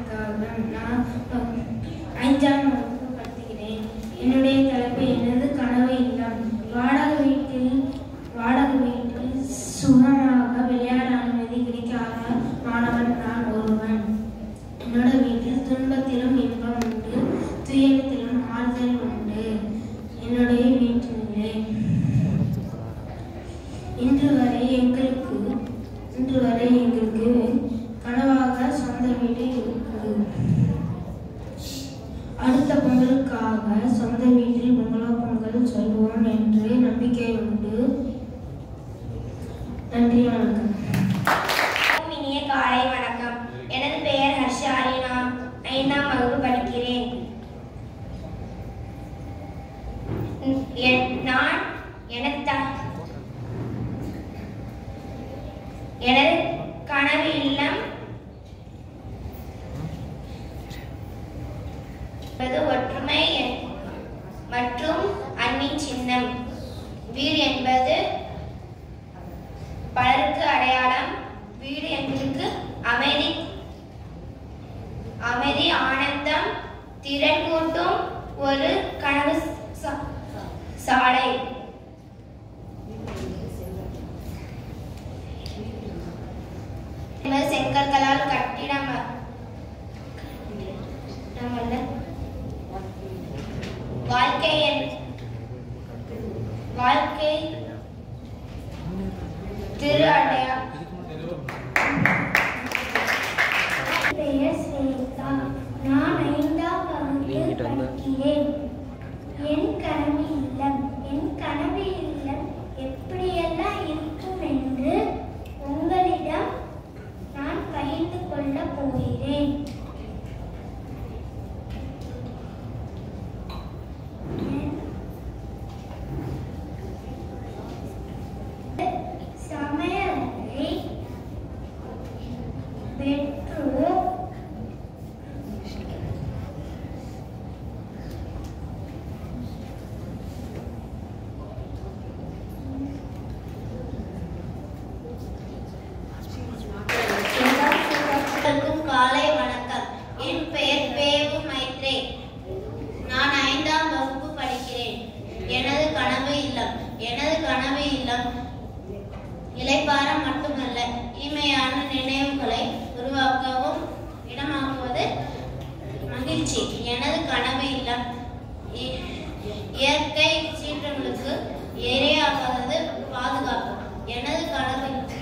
வணக்கம் நான் ஐந்தாம் வகுப்பு படிக்கிறேன் என்னுடைய தலைப்பு எனது கனவு இல்லம் வாடகை வீட்டில் வாடகை வீட்டில் சுகமாக விளையாட அனுமதி கிடைக்காத மாணவன் நான் ஒருவன் என்னோட வீட்டில் துன்பத்திலும் இன்பம் உண்டு துயரத்திலும் ஆறுதல் உண்டு என்னுடைய வீட்டிலே இன்று வரை எங்களுக்கு இன்று வரை எங்களுக்கு கனவாக சொந்த வீடு இருக்கு அடுத்த பொங்கலுக்காக சொந்த வீட்டில் பொங்கலோ பொங்கல் சொல்வோம் என்று நம்பிக்கை உண்டு நன்றி வணக்கம் இனிய காலை வணக்கம் எனது பெயர் ஹர்ஷாலி நான் ஐந்தாம் வகுப்பு படிக்கிறேன் ம், என்- நான் எனது த- எனது கனவு இல்லம் என்பது ஒற்றுமை என்- மற்றும் அன்பின் சின்னம் வீடு என்பது பலருக்கு அடையாளம் வீடு எங்களுக்கு அமைதி அமைதி ஆனந்தம் திறன் கூட்டும் ஒரு கனவு சா- சாலை என்பது செங்கற்களால் கட்டிடம் நம்மள வாழ்க்கை என்- வாழ்க்கை திரு அடையா பெயர் ஸ்வேதா நான் ஐந்தாம் வகுப்பு படிக்கிறேன் என் கனவு இல்லம் என் கனவு இல்லம் எப்படியெல்லாம் இருக்கும் என்று உங்களிடம் நான் பகிர்ந்து கொள்ளப் போகிறேன் சமையலறை பெட்ரூம் எல்லாருக்கும் காலை வணக்கம் என் பெயர் பேவு மைத்ரே நான் ஐந்தாம் வகுப்பு படிக்கிறேன் எனது கனவு இல்லம் எனது கனவு இல்லம் இலைப்பாரம் மட்டுமல்ல இனிமையான நினைவுகளை உருவாக்கவும் இடமாக்குவது மகிழ்ச்சி எனது கனவு இல்லம் இ- இயற்கை சீற்றங்களுக்கு இரையாகாதது பாதுகாப்பு எனது கனவு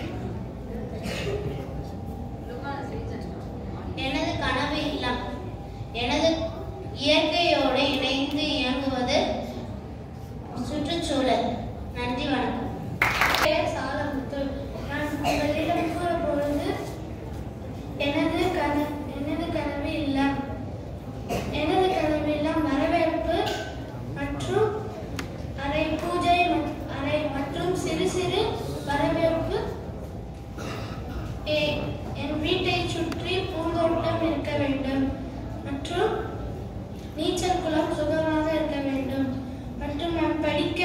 எனது கனவு இல்லம் எனது இயற்கையோடு இணைந்து இயங்குவது சுற்றுச்சூழல் நன்றி வணக்கம் பெயர் சாலமுத்து நான் உங்களிடம் கூறப்போவது எனது கன எனது கனவு இல்லம் எனது கனவு இல்லம் வரவேற்பு மற்றும் அறை பூஜை ம- அறை மற்றும் சிறு சிறு வரவேற்பு எ- என் வீட்டை சுற்றி பூந்தோட்டம் இருக்க வேண்டும் மற்றும் நீச்சல் குளம் சுகமாக இருக்க வேண்டும் மற்றும் நான் படிக்க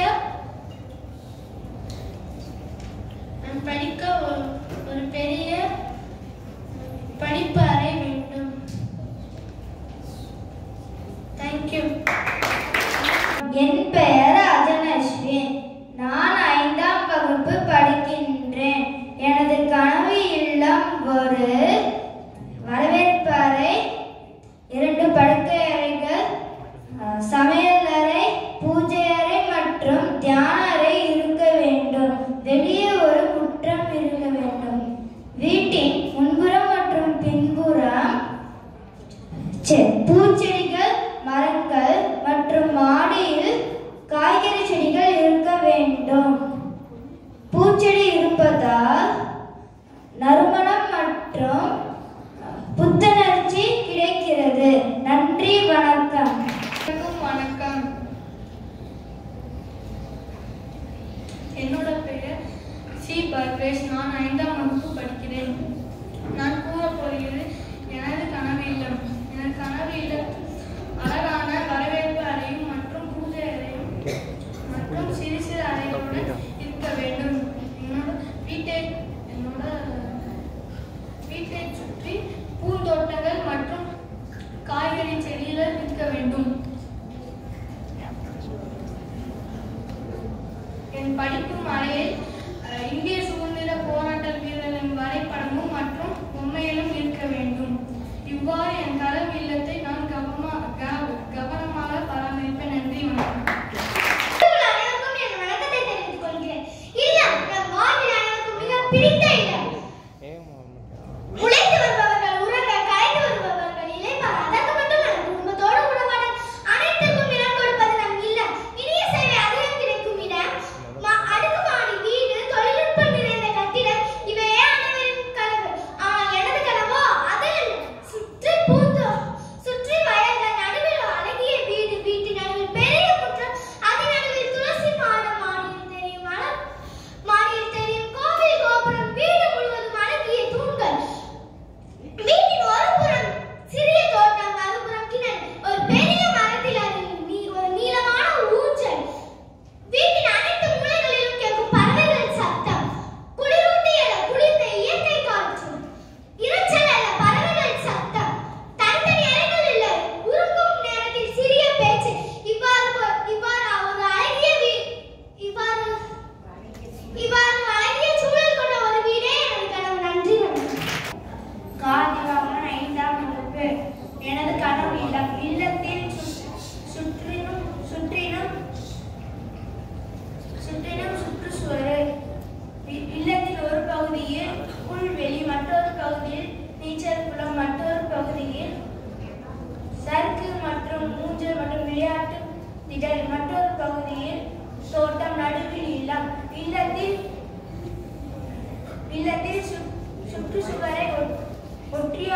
நான் படிக்க ஒரு ஒரு பெரிய படிப்பு அறை வேண்டும் தேங்க்யூ என் பெயர் அஜனஸ்வின் நான் ஐந்தாம் வகுப்பு படிக்கின்றேன் எனது கனவு இல்லம் ஒரு வரவேற்பறை இரண்டு படுக்கை அறைகள் அஹ், சமையலறை பூஜை அறை மற்றும் தியான அறை இருக்க வேண்டும் வெளியே ஒரு முற்றம் இருக்க வேண்டும் வீட்டின் முன்புறம் மற்றும் பின்புறம் செ- பூச்செடிகள் மரங்கள் மற்றும் மாடியில் காய்கறி செடிகள் இருக்க வேண்டும் பூச்செடி இருப்பதால் நறுமணம் மற்றும் புத்துணர்ச்சி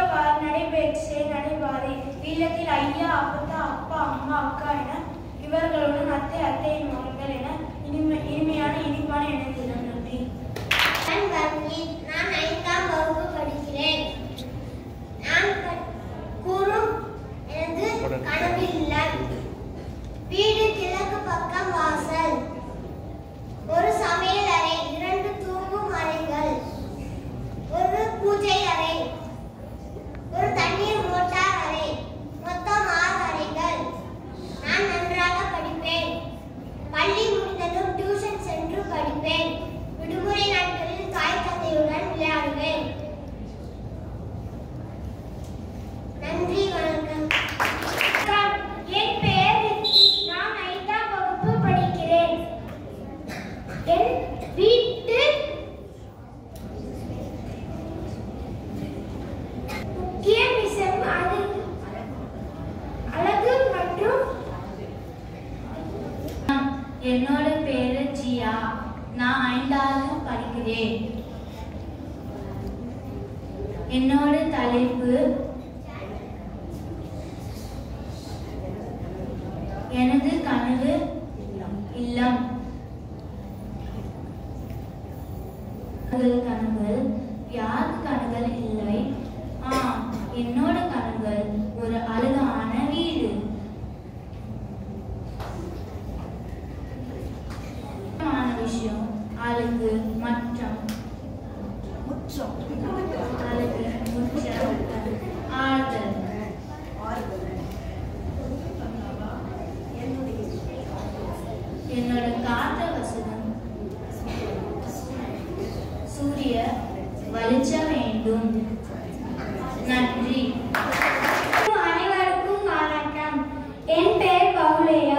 ஏற்றவாறு நடைபெற்றே நடைபாதை இல்லத்தில் ஐயா அப்பத்தா அப்பா அம்மா அக்கா என இவர்களுடன் அத்தை அத்தையின் மகன்கள் என இனிமை இனிமையான இனிப்பான எனது தினம் நன்றி நான் கர்ணீத். நான் ஐந்தாம் வகுப்பு படிக்கிறேன் நான் க- கூறும் எனது கனவு இல்லம் வீடு கிழக்கு பக்கம் வாசல் ஒரு சமையல் அறை இரண்டு தூங்கும் அறைகள் ஒரு பூஜை அறை ஒரு தண்ணீர் மோட்டார் அறை மொத்தம் ஆறு அறைகள் நான் நன்றாக படிப்பேன் பள்ளி முடிந்ததும் டியூஷன் சென்று படிப்பேன் விடுமுறை நாட்களில் தாய் தந்தையுடன் விளையாடுவேன் நன்றி வணக்கம் என் பெயர் ரித்திக். நான் ஐந்தாம் வகுப்பு படிக்கிறேன் என் வீட்டு முக்கிய விஷயம் அது அழகு மற்றும் என்னோட பேரு ஜியா நான் ஐந்தாவது படிக்கிறேன் என்னோட தலைப்பு எனது கனவு இல்லம் கனவுகள் கனவுகள் யாருக்கு கனவுகள் இல்லை ஆம் என்னோட கனவுகள் ஒரு அழகான வீடு முக்கியமான விஷயம் அழகு மற்றும் அழகு முற்றம் ஆறுதல் என்னோட காற்ற வசனம் சூரிய வெளிச்சம் வேண்டும் நன்றி அனைவருக்கும் வணக்கம் என் பெயர் பவுலையா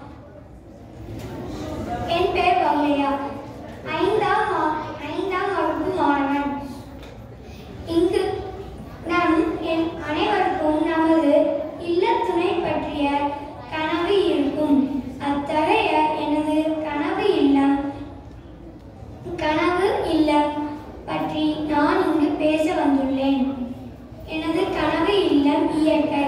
என் பெயர் பவுலையா ஐந்தாம் வா- ஐந்தாம் வகுப்பு மாணவன் இங்கு நான் என் அனைவருக்கும் நமது இல்லத்துணை பற்றிய கனவு இருக்கும் அத்தகைய எனது கனவு இல்லம் கனவு இல்லம் பற்றி நான் இங்கு பேச வந்துள்ளேன் எனது கனவு இல்லம் இயற்கை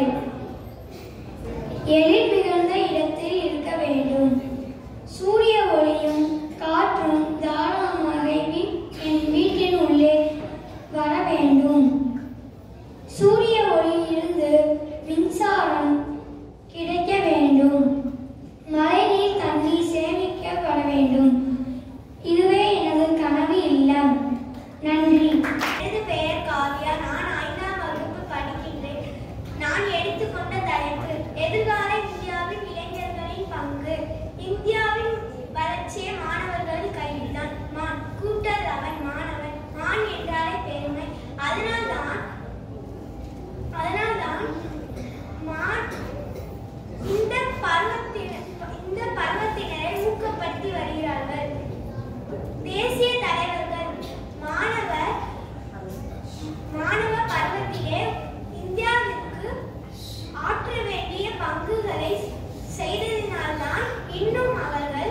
எழில் மிகுந்த இடத்தில் இருக்க வேண்டும் சூரிய ஒளியும் காற்றும் தாராளமாக வீ- என் வீட்டின் உள்ளே வர வேண்டும் சூரிய ஒளியிலிருந்து மின்சாரம் கிடைக்க வேண்டும் மழைநீர் தண்ணீர் சேமிக்கப்பட வேண்டும் இதுவே எனது கனவு இல்லம் நன்றி எனது பெயர் காவ்யா நான் ஐந்தாம் வகுப்பு படிக்கின்றேன் நான் எடுத்துக்கொண்ட தலைப்பு எதிர்கால இந்தியாவின் இளைஞர்களின் பங்கு இந்தியாவின் வளர்ச்சியை மாணவர்கள் கையில்தான் மான் கூட்டல் அவன் மாணவன் மான் என்றாலே பெருமை அதனால்தான் அதனால்தான் மான் இந்த பருவத்தினர் இந்த பருவத்தினரை ஊக்கப்படுத்தி வருகிறார்கள் தேசிய தலைவர்கள் மாணவர் மாணவ பருவத்திலே இந்தியாவிற்கு ஆற்ற வேண்டிய பங்குகளை செய்ததினால்தான் இன்னும் அவர்கள்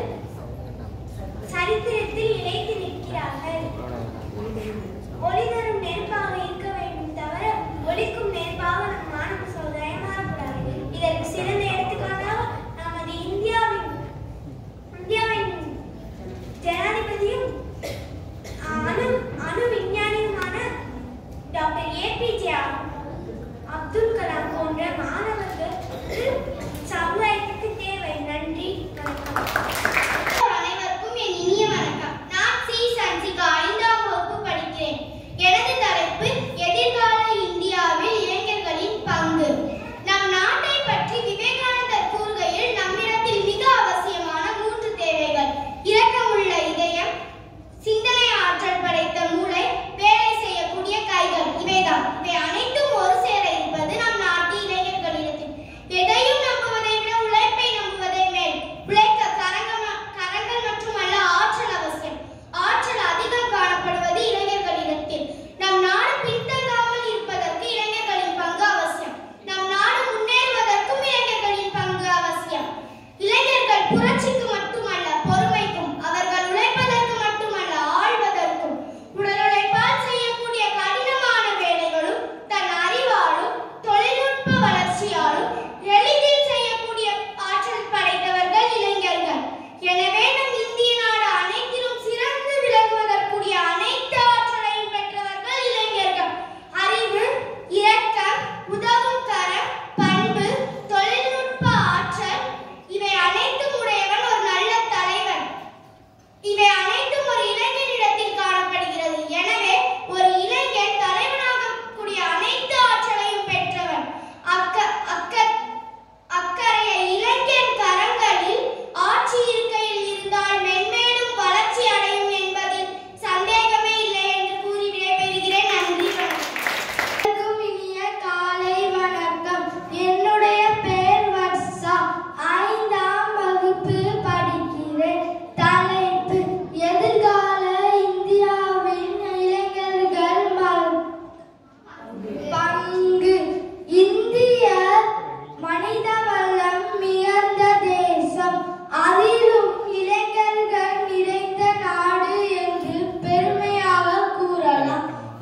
சரித்திரத்தில் நிலைத்து நிற்கிறார்கள் ஒளி தரும் நெருப்பாக இருக்க வேண்டும்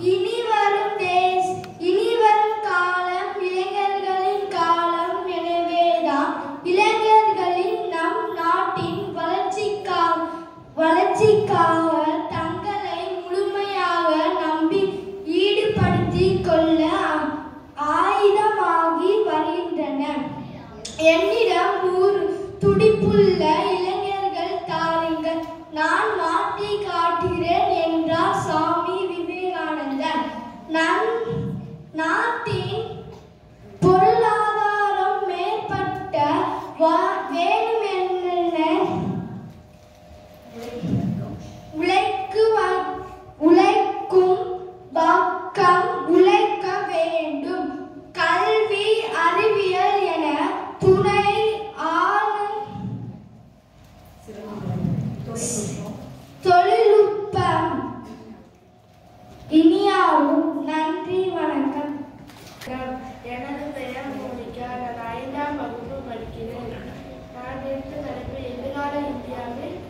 இனி வரும் தேஸ் இனி வரும் காலம் இளைஞர்களின் காலம் எனவேதான் இளைஞர்களின் நம் நாட்டின் வளர்ச்சிக்காக வளர்ச்சிக்காக தங்களை முழுமையாக நம்பி ஈடுபடுத்திக் கொள்ள ஆயுதமாகி வருகின்றனர் என்னிடம் நூறு துடிப்புள்ள இளைஞர்கள் தாருங்கள் நான் மாற்றி காட்டுகிறேன் என்றார் சுவாமி விவேகானந்தர் நம் நாட்டின் பொருளாதாரம் மேற்பட்ட வா- வேண்டுமென்ன உழைக்கு வ- உழைக்கும் பக்கம் உழைக்க வேண்டும் கல்வி அறிவியல் என துணை ஆன- தொழில்நுட்பம் இனியாவும் நன்றி வணக்கம் எனது பெயர் மோனிகா நான் ஐந்தாம் வகுப்பு படிக்கிறேன் நான் எடுத்த தலைப்பு எதிர்கால இந்தியாவில்